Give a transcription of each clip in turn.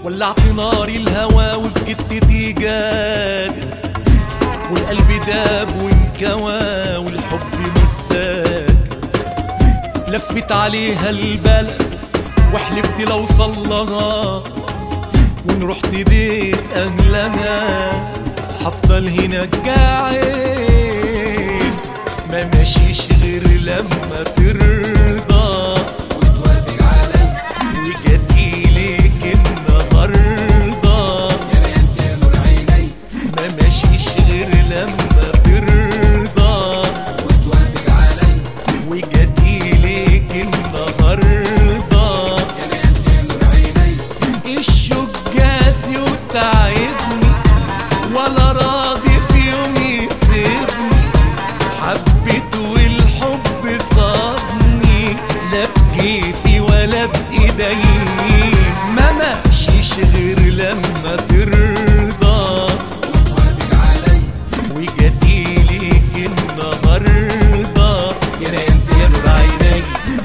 ولعت نار الهوى وفي جدتي جادت والقلب داب وانكوى والحب مش ساكت لفت عليها البلد وحلفت لو صلها وان رحت بيت اهلها هفضل هنا قاعد ما ماشيش غير لما ترضى وتوافق علي وجديلك النهارده يا بنت يا نور عيني ما ماشيش غير لما ترضى وتوافق علي وجديلك النهارده يا بنت يا نور عيني الشوق قاسي وتعبني ولا راضي في يوم يسيبني حبيت والحب صابني لا بكيفي ولا بايدي ما ماشيش غير لما ترضى وتوافق علي وجديلك النهارده يا بنت يا نور عيني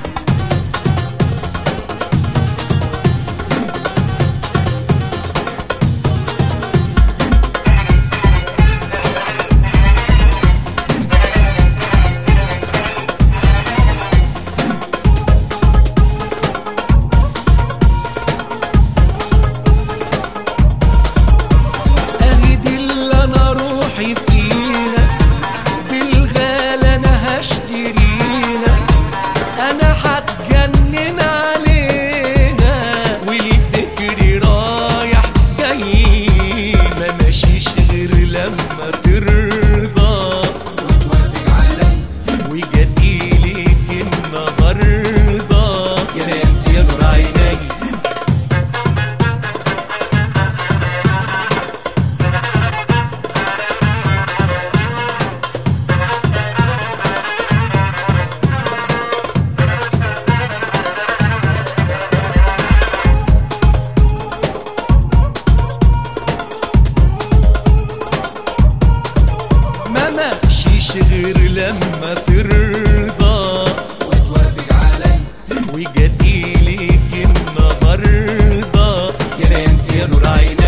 اهي دي اللي انا روحي فيها بالغالى انا هشتريها انا هتجنن عليها والفكر رايح جاي ما ماشيش غير لما ترضى وتوافق علي وجديلك النهارده يا بنت يا نور عيني ما ماشيش غير لما ترضى وتوافق علي وجديلك النهارده يا بنت يا نور عيني